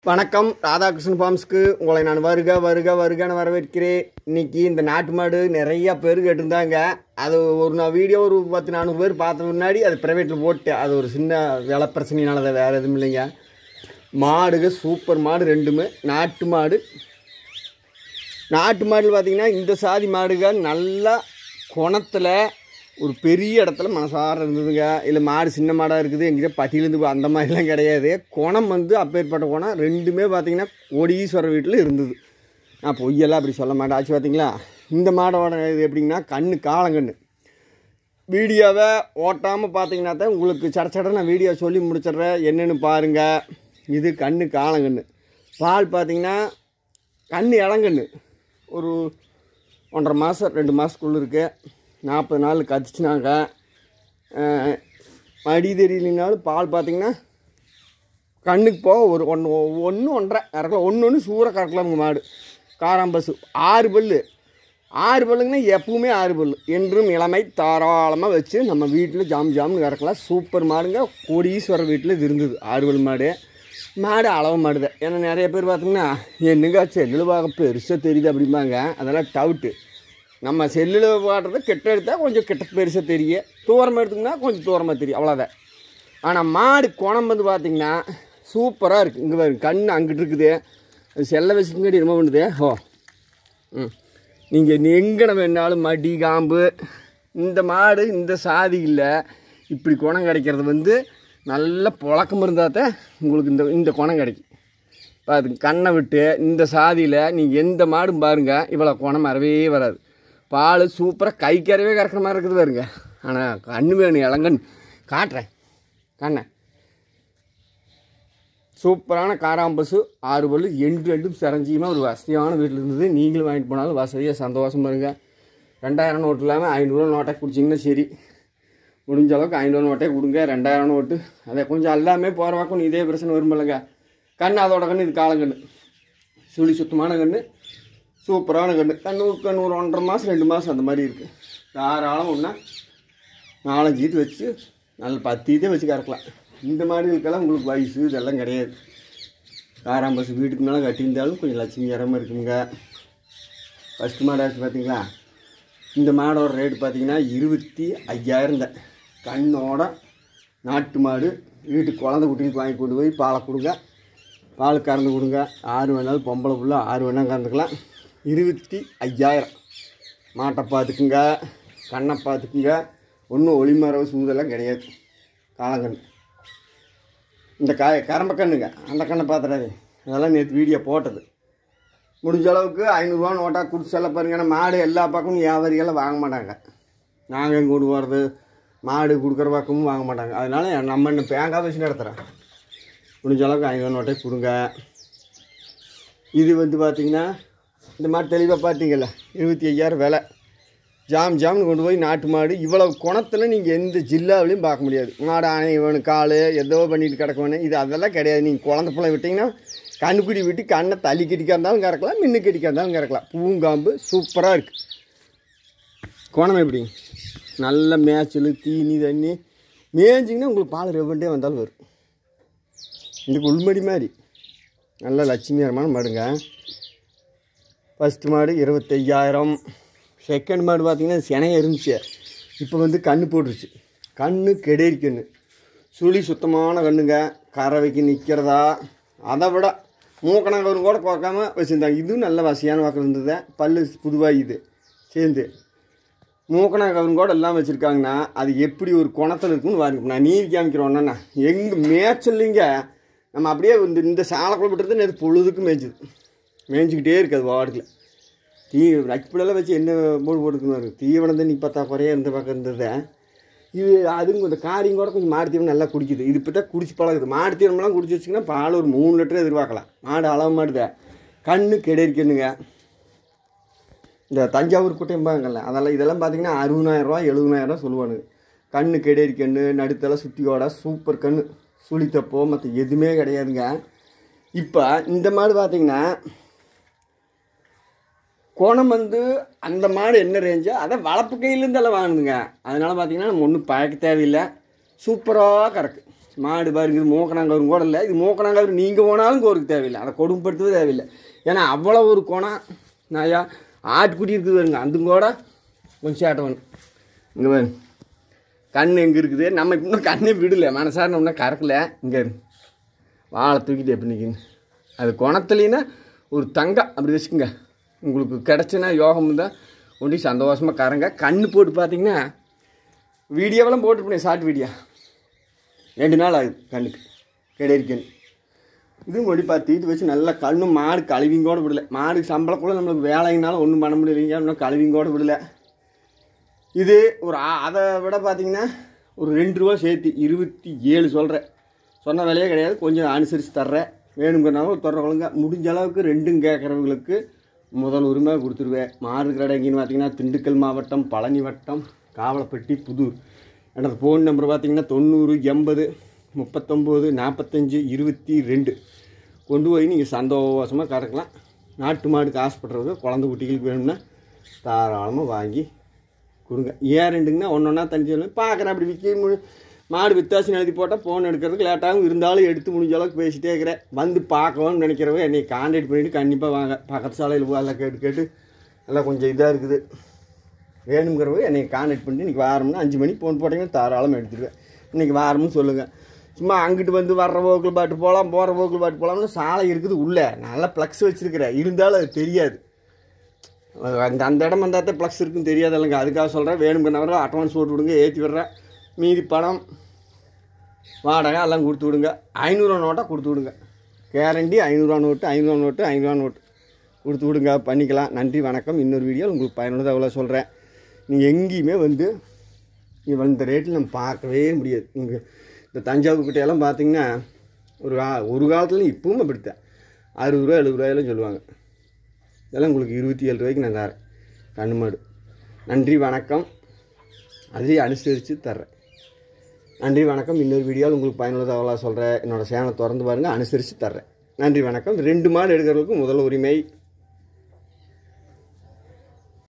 வணக்கம் ராதாகிருஷ்ணன் ஃபார்ம்ஸ்க்கு உங்களை நான் வருக வருக வருகன்னு வரவேற்கிறேன் இன்னைக்கு இந்த நாட்டு மாடு நிறைய பேர் கேட்டிருந்தாங்க அது ஒரு நான் வீடியோ ஒரு பத்து நானூறு பேர் பார்த்த முன்னாடி அது ப்ரைவேட்டில் போட்டேன் அது ஒரு சின்ன விலை பிரச்சனையினால தான் வேறு எதுவும் இல்லைங்க மாடுங்க சூப்பர் மாடு ரெண்டுமே நாட்டு மாடு நாட்டு மாடுல பார்த்தீங்கன்னா இந்த சாதி மாடுக நல்லா குணத்தில் ஒரு பெரிய இடத்துல மனசார இருந்ததுங்க இல்லை மாடு சின்ன மாடாக இருக்குது எங்கிட்ட பட்டியிலேருந்து அந்த மாதிரிலாம் கிடையாது குணம் வந்து அப்பேற்பட்ட குணம் ரெண்டுமே பார்த்தீங்கன்னா கோடீஸ்வரர் வீட்டில் இருந்தது நான் பொய்யெல்லாம் அப்படி சொல்ல மாட்டேன் ஆச்சு பார்த்தீங்களா இந்த மாடோட இது எப்படிங்கன்னா கண்ணு காலங்கண்ணு வீடியோவை ஓட்டாமல் பார்த்தீங்கன்னா தான் உங்களுக்கு சட சட நான் வீடியோ சொல்லி முடிச்சிடுறேன் என்னென்னு பாருங்கள் இது கண்ணு காலங்கண்ணு பால் பார்த்தீங்கன்னா கண்ணு இளங்கண்ணு ஒரு ஒன்றரை மாதம் ரெண்டு மாதத்துக்குள்ளே இருக்கு நாற்பது நாள் கத்திச்சுனாங்க மடி தெரியலினாலும் பால் பார்த்தீங்கன்னா கண்ணுக்கு போக ஒரு ஒன்று ஒன்று ஒன்றரை கறக்கலாம் ஒன்று ஒன்று சூற கறக்கலாமுங்க மாடு காராம்பசு ஆறு பல்லு ஆறு பல்லுங்கன்னா எப்பவுமே ஆறு பல்லு என்றும் இளமை தாராளமாக வச்சு நம்ம வீட்டில் ஜாம் ஜாம்னு கறக்கலாம் சூப்பர் மாடுங்க கோடீஸ்வரர் வீட்டில் இது இருந்தது ஆறு பல் மாடு மாடு அளவு மாடு தான் ஏன்னா நிறைய பேர் பார்த்தீங்கன்னா என்னங்க செல்லில் பார்க்க பெருசாக தெரியுது அப்படிம்பாங்க அதெல்லாம் டவுட்டு நம்ம செல்லில் பாடுறது கிட்ட எடுத்தால் கொஞ்சம் கிட்ட பெருசாக தெரியும் தூரமாக எடுத்தோம்னா கொஞ்சம் தூரமாக தெரியும் அவ்வளோதான் ஆனால் மாடு குணம் வந்து பார்த்தீங்கன்னா சூப்பராக இருக்குது இங்கே பாருங்க கண் அங்கிட்டு இருக்குது அது செல்ல வச்சுட்டு முன்னாடி என்ன பண்ணுது ஓ ம் நீங்கள் எங்கன வேணாலும் மடி காம்பு இந்த மாடு இந்த சாதி இல்லை இப்படி குணம் கிடைக்கிறது வந்து நல்ல புழக்கம் இருந்தால் தான் உங்களுக்கு இந்த இந்த குணம் கிடைக்கும் பார்த்துங்க கண்ணை விட்டு இந்த சாதியில் நீங்கள் எந்த மாடும் பாருங்கள் இவ்வளோ குணம் வரவே வராது பால் சூப்பராக கை கறவே கறக்கிற மாதிரி இருக்குது பாருங்க ஆனால் கண்ணு வேணும் இளங்கன் காட்டுறேன் கண்ணை சூப்பரான காராம்பசு ஆறு பல்லு எண்டு ரெண்டும் சிரஞ்சியுமா ஒரு வசதியான வீட்டில் இருந்தது நீங்களும் வாங்கிட்டு போனாலும் வசதியாக சந்தோஷமாக இருங்க ரெண்டாயிரம் நோட்டு இல்லாமல் ஐநூறுரூவா நோட்டை குடிச்சிங்கன்னா சரி முடிஞ்ச அளவுக்கு ஐநூறு நோட்டே கொடுங்க ரெண்டாயிரம் நோட்டு அதை கொஞ்சம் எல்லாமே போகிற பக்கம் இதே பிரச்சனை வரும்பில்லைங்க கண் அதோட கண்ணு இது காலங்கண்ணு சுழி சுத்தமான கண்ணு சூப்பரான கண்ணு கண்ணு கண்ணு ஒரு ஒன்றரை மாதம் ரெண்டு மாதம் அந்த மாதிரி இருக்குது தாராளம் ஒன்றா நாலஞ்சு இது வச்சு நல்ல பத்து இதே வச்சு கறக்கலாம் இந்த மாடுகளுக்கெல்லாம் உங்களுக்கு வயசு இதெல்லாம் கிடையாது காராம்பஸ் வீட்டுக்கு மேலே கட்டியிருந்தாலும் கொஞ்சம் லட்சுமிகரமாக இருக்குங்க ஃபஸ்ட்டு மாடு ஆச்சு பார்த்தீங்களா இந்த மாடோட ரேட்டு பார்த்தீங்கன்னா இருபத்தி ஐயாயிரம் தான் கண்ணோட நாட்டு மாடு வீட்டுக்கு குழந்தை குட்டிகளுக்கு வாங்கி கொண்டு போய் பாலை கொடுங்க பால் கறந்து கொடுங்க ஆறு வேணாலும் பொம்பளை புள்ள ஆறு வேணாலும் கறந்துக்கலாம் இருபத்தி ஐயாயிரம் மாட்டை பார்த்துக்குங்க கண்ணை பார்த்துக்குங்க ஒன்றும் ஒளிமரவு சூதெல்லாம் கிடையாது காலங்கன்று இந்த காய கரம்ப கண்ணுங்க அந்த கண்ணை பார்த்துடாது அதெல்லாம் நேற்று வீடியோ போட்டது முடிஞ்ச அளவுக்கு ஐநூறுரூவா நோட்டாக கொடுத்து செல்ல பாருங்க ஏன்னா மாடு எல்லா பக்கமும் வியாபாரிகள்லாம் வாங்க மாட்டாங்க நாங்கள் எங்கே கொண்டு போகிறது மாடு கொடுக்குற பக்கமும் வாங்க மாட்டாங்க அதனால நம்ம இன்னும் பேங்காக வச்சு நடத்துகிறேன் முடிஞ்ச அளவுக்கு ஐநூறு நோட்டை கொடுங்க இது வந்து பார்த்திங்கன்னா இந்த மாடு தெளிவாக பார்த்தீங்கல்ல இருபத்தி ஐயாயிரம் விலை ஜாம் ஜாம்னு கொண்டு போய் நாட்டு மாடு இவ்வளவு குணத்தில் நீங்கள் எந்த ஜில்லாவிலையும் பார்க்க முடியாது மாடு ஆணை வேணும் கால் ஏதோ பண்ணிட்டு கிடக்க வேணும் இது அதெல்லாம் கிடையாது நீங்கள் குழந்த பிள்ளை விட்டிங்கன்னா கண்ணுக்குடி விட்டு கண்ணை தள்ளி கடிக்க இருந்தாலும் கறக்கலாம் மின்னு கடிக்க இருந்தாலும் கறக்கலாம் பூங்காம்பு சூப்பராக இருக்குது குணம் எப்படி நல்ல மேய்ச்சல் தீனி தண்ணி மேய்ஞ்சிங்கன்னா உங்களுக்கு பால் ரெவண்டே வந்தாலும் வரும் இதுக்கு உள்மடி மாதிரி நல்ல லட்சுமிகரமான மாடுங்க ஃபஸ்ட்டு மாடு இருபத்தையாயிரம் செகண்ட் மாடு பார்த்தீங்கன்னா சினைய இருந்துச்சு இப்போ வந்து கண்ணு போட்டுருச்சு கண்ணு கெடேரி கண்ணு சுழி சுத்தமான கண்ணுங்க கறவைக்கு நிற்கிறதா அதை விட மூக்கணங்கரும் கூட பார்க்காம வச்சுருந்தாங்க இதுவும் நல்ல வசதியான வாக்கில் இருந்தது பல்லு புதுவாக இது சேர்ந்து மூக்கணங்கரும் கூட எல்லாம் வச்சுருக்காங்கன்னா அது எப்படி ஒரு குணத்தில் இருக்குன்னு பாருங்க நான் நீர் காமிக்கிறோன்னா எங்கள் மேய்ச்சல்லிங்க நம்ம அப்படியே இந்த இந்த சாலைக்குள்ள விட்டுறது நேற்று பொழுதுக்கு மேய்ஞ்சுது மேய்ஞ்சிக்கிட்டே இருக்குது அது வார்டில் தீ நட்புலெல்லாம் வச்சு என்ன போடு போட்டுக்கணும் தீவனம் தண்ணி பார்த்தா குறைய இருந்த பக்கம் இருந்தது இது அதுங்க இந்த காரியம் கூட கொஞ்சம் மாடு தீவனம் நல்லா குடிக்குது இது இப்போ தான் குடிச்சு பழகுது மாடு தீவனம்லாம் குடிச்சு வச்சிங்கன்னா பால் ஒரு மூணு லிட்டர் எதிர்பார்க்கலாம் மாடு அளவு மாடுத கண்ணு கெடரிக்கணுங்க இந்த தஞ்சாவூர் குட்டைம்பாங்கல்ல அதெல்லாம் இதெல்லாம் பார்த்தீங்கன்னா அறுபதாயிரரூவா எழுபதாயிரரூவா சொல்லுவானுங்க கண்ணு கெடேரி கண்ணு நடுத்தலை சுத்தியோட சூப்பர் கண்ணு சுழித்தப்போ மற்ற எதுவுமே கிடையாதுங்க இப்போ இந்த மாடு பார்த்தீங்கன்னா கோணம் வந்து அந்த மாடு என்ன ரேஞ்சோ அதை வளர்ப்பு கையிலேருந்து எல்லாம் வாங்குதுங்க அதனால் பார்த்தீங்கன்னா நம்ம ஒன்றும் பழக்க தேவையில்லை சூப்பராக கறக்கு மாடு பாருங்க இது மூக்கணாங்கவரும் கூட இல்லை இது மூக்கணாங்கவர் நீங்கள் போனாலும் கோருக்கு தேவையில்லை அதை கொடுமைப்படுத்தவே தேவையில்லை ஏன்னா அவ்வளோ ஒரு குணம் நாயா ஆட்டுக்குட்டி இருக்குது பாருங்க அந்த கூட கொஞ்சம் சேட்டவன் இங்கே பாருங்க கண் எங்கே இருக்குது நம்ம இன்னும் கண்ணே விடல மனசார நம்ம கறக்கல இங்கே வாழை தூக்கிட்டு எப்படி நிற்குங்க அது குணத்துலேன்னா ஒரு தங்கம் அப்படி வச்சுக்கோங்க உங்களுக்கு கிடச்சுன்னா யோகம் தான் ஒண்டி சந்தோஷமாக கறங்க கண் போட்டு பார்த்தீங்கன்னா வீடியோவெல்லாம் போட்டுருப்பேன் ஷார்ட் வீடியோ ரெண்டு நாள் ஆகுது கண்ணுக்கு கிடைக்கணும் இதுவும் கொடி பார்த்து வச்சு நல்லா கண்ணும் மாடு கழுவிங்க கூட விடல மாடு சம்பளக்குள்ள நம்மளுக்கு வேலைங்கனாலும் ஒன்றும் பண்ண முடியலைங்க இன்னும் கழுவிங்க கூட விடல இது ஒரு ஆ- அதை விட பார்த்தீங்கன்னா ஒரு ரெண்டு ரூபா சேர்த்து இருபத்தி ஏழு சொல்கிறேன் சொன்ன விலையே கிடையாது கொஞ்சம் அனுசரித்து தர்றேன் வேணுங்கிறனாலும் தொடர்றவங்க முடிஞ்ச அளவுக்கு ரெண்டும் கேட்குறவங்களுக்கு முதல் உரிமை கொடுத்துருவேன் மாடு கடை எங்கேன்னு பார்த்தீங்கன்னா திண்டுக்கல் மாவட்டம் பழனி வட்டம் காவலப்பட்டி புதூர் என்னோட ஃபோன் நம்பர் பார்த்தீங்கன்னா தொண்ணூறு எண்பது முப்பத்தொம்போது நாற்பத்தஞ்சு இருபத்தி ரெண்டு கொண்டு போய் நீங்கள் சந்தோஷமாக கறக்கலாம் நாட்டு மாடுக்கு ஆசைப்படுறவங்க குழந்தை குட்டிகளுக்கு வேணும்னா தாராளமாக வாங்கி கொடுங்க ஏன் ரெண்டுங்கன்னா ஒன்று ஒன்றா தனி சொல்லி பார்க்குறேன் அப்படி விற்க மு மாடு வித்தாசம் எழுதி போட்டால் ஃபோன் எடுக்கிறதுக்கு லேட்டாகவும் இருந்தாலும் எடுத்து முடிஞ்ச அளவுக்கு பேசிட்டே இருக்கிறேன் வந்து பார்க்கணும்னு நினைக்கிறவங்க என்னை கான்டாக்ட் பண்ணிவிட்டு கண்டிப்பாக வாங்க பக்கத்து சாலையில் போய் எல்லாம் கேட்டு கேட்டு எல்லாம் கொஞ்சம் இதாக இருக்குது வேணுங்கிறவங்க என்னை கான்டாக்ட் பண்ணி இன்றைக்கி வாரம்னா அஞ்சு மணிக்கு ஃபோன் போட்டிங்கன்னா தாராளமாக எடுத்துருவேன் இன்றைக்கி வாரம்னு சொல்லுங்கள் சும்மா அங்கிட்டு வந்து வர்ற போக்கில் பாட்டு போகலாம் போகிற போக்கில் பாட்டு போகலாம்னு சாலை இருக்குது உள்ளே நல்லா ப்ளக்ஸ் வச்சுருக்கிறேன் இருந்தாலும் அது தெரியாது அந்த அந்த இடம் வந்தால் தான் ப்ளக்ஸ் இருக்குன்னு தெரியாதல்லங்க அதுக்காக சொல்கிறேன் வேணுங்கிறவரை அட்வான்ஸ் போட்டு விடுங்க ஏற்றி விடுறேன் மீதி பணம் வாடகை எல்லாம் கொடுத்து விடுங்க ஐநூறுரூவா நோட்டாக கொடுத்து விடுங்க கேரண்டி ஐநூறுரூவா நோட்டு ஐநூறுரூவா நோட்டு ஐநூறுரூவா நோட்டு கொடுத்து விடுங்க பண்ணிக்கலாம் நன்றி வணக்கம் இன்னொரு வீடியோ உங்களுக்கு பயனுள்ளதாக அவ்வளோ சொல்கிறேன் நீங்கள் எங்கேயுமே வந்து இவன் இந்த ரேட்டில் நம்ம பார்க்கவே முடியாது நீங்கள் இந்த தஞ்சாவூர் கிட்டையெல்லாம் பார்த்தீங்கன்னா ஒரு கா ஒரு காலத்தில் இப்பவும் அப்படித்தான் அறுபது ரூபா எழுபது ரூபாயெல்லாம் சொல்லுவாங்க இதெல்லாம் உங்களுக்கு இருபத்தி ஏழு ரூபாய்க்கு நான் தரேன் கண்ணு மாடு நன்றி வணக்கம் அதையும் அனுசரித்து தர்றேன் நன்றி வணக்கம் இன்னொரு வீடியோவில் உங்களுக்கு பயனுள்ளதாக அவ்வளோ சொல்கிறேன் என்னோடய சேனலை திறந்து பாருங்கள் அனுசரித்து தர்றேன் நன்றி வணக்கம் ரெண்டு மாடு எடுக்கிறதுக்கு முதல் உரிமை